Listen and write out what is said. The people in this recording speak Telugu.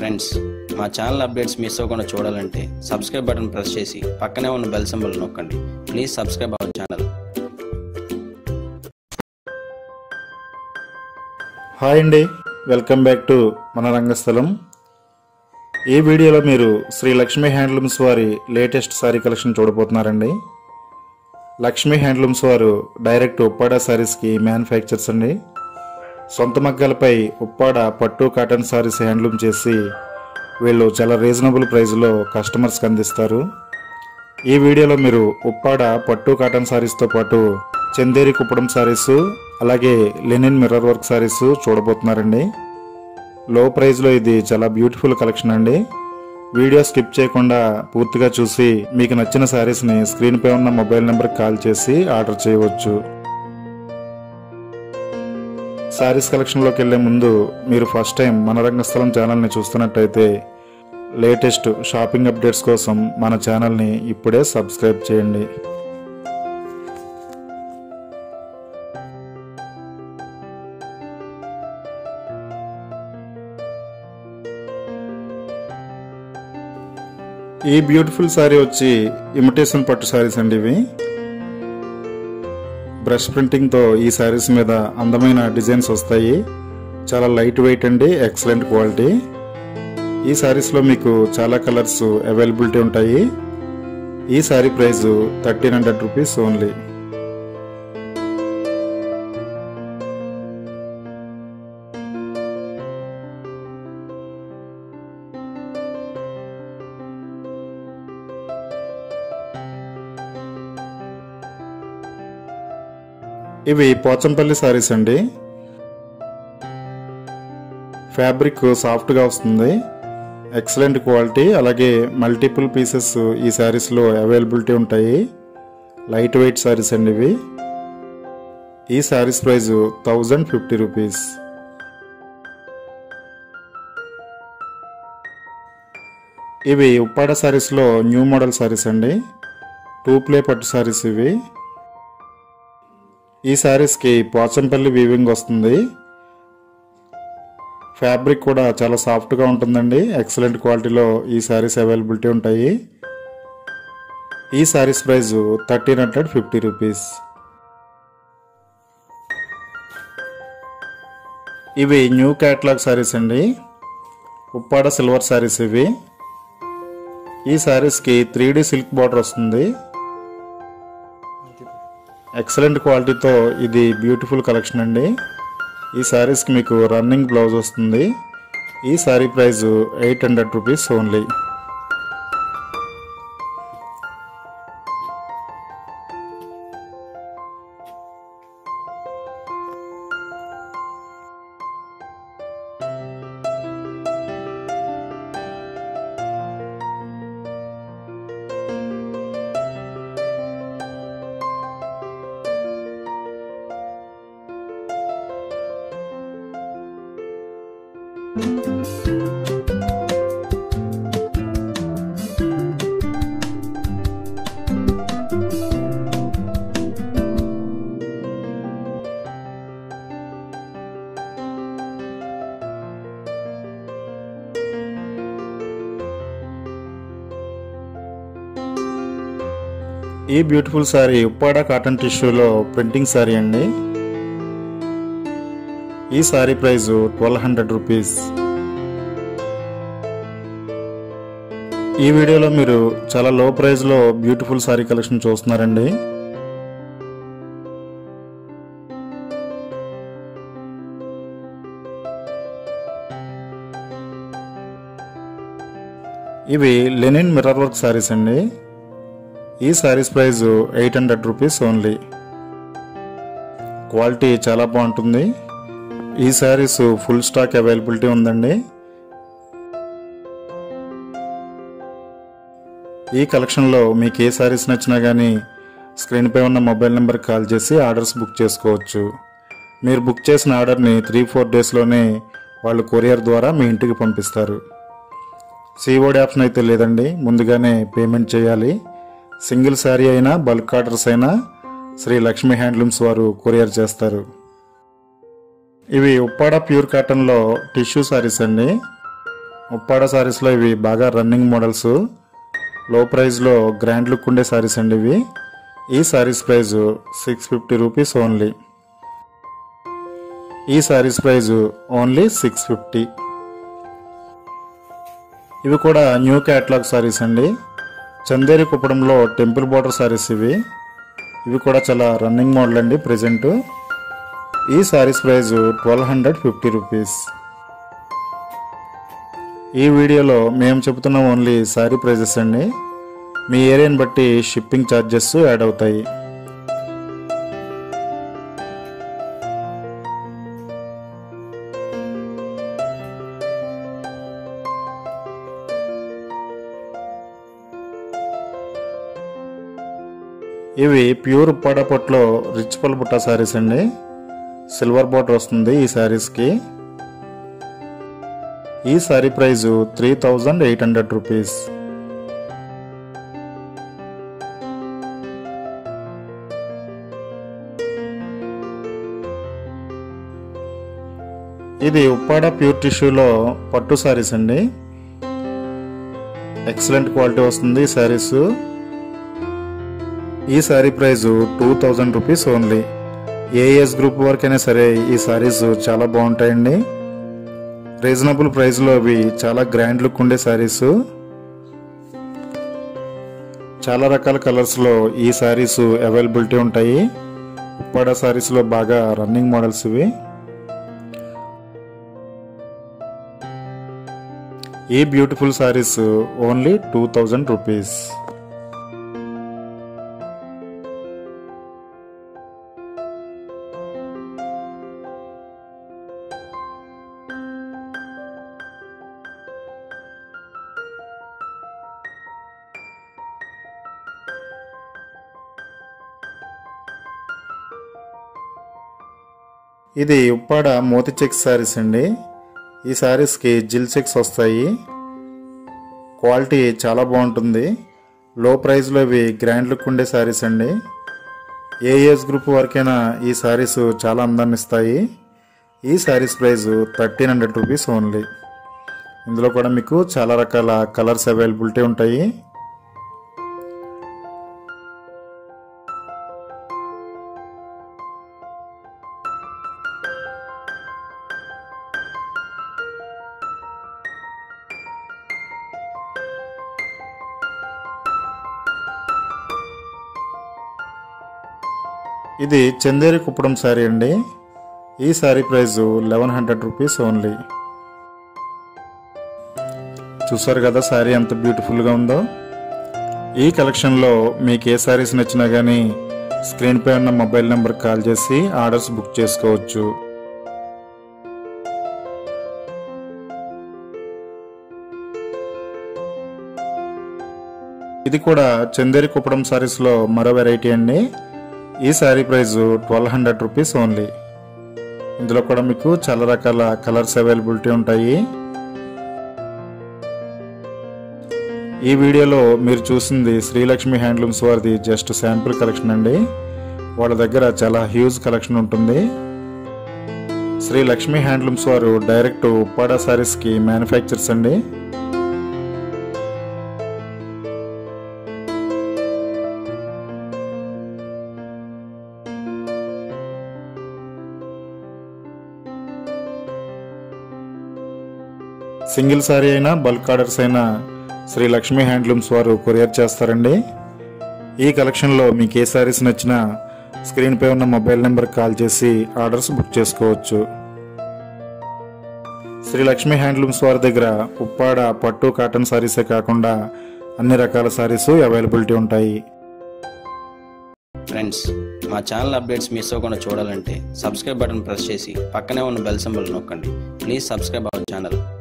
ఫ్రెండ్స్ మా ఛానల్ అప్డేట్స్ మిస్ అవ్వకుండా చూడాలంటే సబ్స్క్రైబ్ బటన్ ప్రెస్ చేసి పక్కనే ఉన్న బెల్ సింబల్ నొక్కండి please subscribe our channel hi అండి వెల్కమ్ బ్యాక్ టు మన రంగస్థలం ఈ వీడియోలో మీరు శ్రీ లక్ష్మీ హ్యాండ్లూమ్స్ వారి లేటెస్ట్ సారీ కలెక్షన్ చూడబోతున్నారండి లక్ష్మీ హ్యాండ్లూమ్స్ వారు డైరెక్ట్ ఉప్పాడ సారీస్కి మ్యానుఫ్యాక్చర్స్ అండి సొంత మగ్గాలపై ఉప్పాడ పట్టు కాటన్ సారీస్ హ్యాండ్లూమ్ చేసి వీళ్ళు చాలా రీజనబుల్ ప్రైస్లో కస్టమర్స్కి అందిస్తారు ఈ వీడియోలో మీరు ఉప్పాడ పట్టు కాటన్ సారీస్తో పాటు చందేరి కుప్పడం సారీస్ అలాగే లెనిన్ మిర్రర్ వర్క్ సారీస్ చూడబోతున్నారండి లో ప్రైస్లో ఇది చాలా బ్యూటిఫుల్ కలెక్షన్ అండి వీడియో స్కిప్ చేయకుండా పూర్తిగా చూసి మీకు నచ్చిన శారీస్ని స్క్రీన్పై ఉన్న మొబైల్ నెంబర్కి కాల్ చేసి ఆర్డర్ చేయవచ్చు శారీస్ కలెక్షన్లోకి వెళ్లే ముందు మీరు ఫస్ట్ టైం మన రంగస్థలం ఛానల్ని చూస్తున్నట్టయితే లేటెస్ట్ షాపింగ్ అప్డేట్స్ కోసం మన ఛానల్ని ఇప్పుడే సబ్స్క్రైబ్ చేయండి ఈ బ్యూటిఫుల్ శారీ వచ్చి ఇమిటేషన్ పట్టు శారీస్ అండి ఇవి బ్రష్ ప్రింటింగ్తో ఈ శారీస్ మీద అందమైన డిజైన్స్ వస్తాయి చాలా లైట్ వెయిట్ అండి ఎక్సలెంట్ క్వాలిటీ ఈ శారీస్లో మీకు చాలా కలర్స్ అవైలబిలిటీ ఉంటాయి ఈ sari price thirteen hundred rupees only ఇవి పోచంపల్లి శారీస్ అండి ఫ్యాబ్రిక్ సాఫ్ట్గా వస్తుంది ఎక్సలెంట్ క్వాలిటీ అలాగే మల్టిపుల్ పీసెస్ ఈ శారీస్లో అవైలబిలిటీ ఉంటాయి లైట్ వెయిట్ శారీస్ అండి ఇవి ఈ saris price thousand fifty rupees ఇవి ఉప్పాడ శారీస్లో న్యూ మోడల్ శారీస్ అండి టూ ప్లే పట్టు శారీస్ ఇవి ఈ శారీస్కి పోచంపల్లి వీవింగ్ వస్తుంది ఫ్యాబ్రిక్ కూడా చాలా సాఫ్ట్గా ఉంటుందండి ఎక్సలెంట్ క్వాలిటీలో ఈ శారీస్ అవైలబిలిటీ ఉంటాయి ఈ saris price thirteen hundred fifty rupees ఇవి న్యూ క్యాట్లాగ్ శారీస్ అండి ఉప్పాడ సిల్వర్ శారీస్ ఇవి ఈ శారీస్కి త్రీ డి సిల్క్ బార్డర్ వస్తుంది ఎక్సలెంట్ క్వాలిటీతో ఇది బ్యూటిఫుల్ కలెక్షన్ అండి ఈ శారీస్కి మీకు రన్నింగ్ బ్లౌజ్ వస్తుంది ఈ sari price eight hundred rupees only ఈ బ్యూటిఫుల్ శారీ ఉప్పాడ కాటన్ టిష్యూలో ప్రింటింగ్ శారీ అండి ఈ sari price twelve hundred rupees ఈ వీడియోలో మీరు చాలా లో ప్రైస్లో బ్యూటిఫుల్ శారీ కలెక్షన్ చూస్తున్నారండి ఇవి లెనిన్ మిర్రర్ వర్క్ శారీస్ అండి ఈ saris price eight hundred rupees only quality చాలా బాగుంటుంది ఈ శారీస్ ఫుల్ స్టాక్ అవైలబిలిటీ ఉందండి ఈ కలెక్షన్లో మీకు ఏ శారీస్ నచ్చినా కానీ స్క్రీన్పై ఉన్న మొబైల్ నెంబర్కి కాల్ చేసి ఆర్డర్స్ బుక్ చేసుకోవచ్చు మీరు బుక్ చేసిన ఆర్డర్ని త్రీ ఫోర్ డేస్లోనే వాళ్ళు కొరియర్ ద్వారా మీ ఇంటికి పంపిస్తారు సిఓడి ఆప్షన్ అయితే లేదండి ముందుగానే పేమెంట్ చేయాలి సింగిల్ శారీ అయినా బల్క్ ఆర్డర్స్ అయినా శ్రీ లక్ష్మీ హ్యాండ్లూమ్స్ వారు కొరియర్ చేస్తారు ఇవి ఉప్పాడ ప్యూర్ కాటన్లో టిష్యూ శారీస్ అండి ఉప్పాడ సారీస్లో ఇవి బాగా రన్నింగ్ మోడల్స్ లో ప్రైస్లో గ్రాండ్ లుక్ ఉండే సారీస్ అండి ఇవి ఈ saris price six fifty rupees only ఈ saris price only six fifty ఇవి కూడా న్యూ క్యాటలాగ్ సారీస్ అండి చందేరి కుప్పడంలో టెంపుల్ బోర్డర్ సారీస్ ఇవి ఇవి కూడా చాలా రన్నింగ్ మోడల్ అండి ప్రజెంట్ ఈ saris price twelve hundred fifty rupees ఈ వీడియోలో మేము చెబుతున్న ఓన్లీ సారీ ప్రైజెస్ అండి మీ ఏరియాని బట్టి షిప్పింగ్ ఛార్జెస్ యాడ్ అవుతాయి ఇవి ప్యూర్ పడపట్లో రిచ్ పల్ బుట్ట సారీస్ అండి సిల్వర్ బార్డర్ వస్తుంది ఈ సారీస్కి ఈ sari price three thousand eight hundred rupees ఇది ఉప్పాడ ప్యూర్ టిష్యూలో పట్టు సారీస్ అండి ఎక్సలెంట్ క్వాలిటీ వస్తుంది ఈ సారీస్ ఈ sari price two thousand rupees only ఏ ఏజ్ గ్రూప్ వరకైనా సరే ఈ సారీస్ చాలా బాగుంటాయండి రీజనబుల్ ప్రైస్లో అవి చాలా గ్రాండ్ లుక్ ఉండే సారీస్ చాలా రకాల కలర్స్లో ఈ సారీస్ అవైలబిలిటీ ఉంటాయి ఉప్పాడ సారీస్లో బాగా రన్నింగ్ మోడల్స్ ఇవి ఈ beautiful saris only two thousand rupees ఇది ఉప్పాడ మోతి చెక్స్ శారీస్ అండి ఈ శారీస్కి జిల్ చెక్స్ వస్తాయి క్వాలిటీ చాలా బాగుంటుంది లో ప్రైస్లో ఇవి గ్రాండ్ లుక్ ఉండే శారీస్ అండి ఏ ఏజ్ గ్రూప్ వరకైనా ఈ శారీస్ చాలా అందాన్ని ఇస్తాయి ఈ saris price thirteen hundred rupees only ఇందులో కూడా మీకు చాలా రకాల కలర్స్ అవైలబిలిటీ ఉంటాయి ఇది చందేరి కుప్పడం శారీ అండి ఈ sari price eleven hundred rupees only చూసారు కదా శారీ ఎంత బ్యూటిఫుల్గా ఉందో ఈ కలెక్షన్లో మీకు ఏ శారీస్ నచ్చినా కానీ స్క్రీన్పై ఉన్న మొబైల్ నెంబర్కి కాల్ చేసి ఆర్డర్స్ బుక్ చేసుకోవచ్చు ఇది కూడా చందేరి కుప్పడం సారీస్లో మరో వెరైటీ అండి ఈ sari price twelve hundred rupees only ఇందులో కూడా మీకు చాలా రకాల కలర్స్ అవైలబిలిటీ ఉంటాయి ఈ వీడియోలో మీరు చూసింది శ్రీలక్ష్మి హ్యాండ్లూమ్స్ వారిది జస్ట్ శాంపుల్ కలెక్షన్ అండి వాళ్ళ దగ్గర చాలా హ్యూజ్ కలెక్షన్ ఉంటుంది శ్రీ లక్ష్మి హ్యాండ్లూమ్స్ వారు డైరెక్ట్ ఉప్పాడ సారీస్కి మ్యానుఫ్యాక్చర్స్ అండి సింగిల్ సారీ అయినా బల్క్ ఆర్డర్స్ అయినా శ్రీ లక్ష్మీ హ్యాండ్లూమ్స్ వారు కొరియర్ చేస్తారండి ఈ కలెక్షన్లో మీకు ఏ సారీస్ నచ్చినా స్క్రీన్పై ఉన్న మొబైల్ నెంబర్ కాల్ చేసి ఆర్డర్స్ బుక్ చేసుకోవచ్చు శ్రీ లక్ష్మీ హ్యాండ్లూమ్స్ వారి దగ్గర ఉప్పాడ పట్టు కాటన్ సారీసే కాకుండా అన్ని రకాల సారీస్ అవైలబిలిటీ ఉంటాయి ఫ్రెండ్స్ మా ఛానల్ అప్డేట్స్ మిస్ అవ్వకుండా చూడాలంటే సబ్స్క్రైబ్ బటన్ ప్రెస్ చేసి పక్కనే ఉన్న బెల్ సింబల్ నొక్కండి ప్లీజ్ సబ్స్క్రైబ్ అవర్ ఛానల్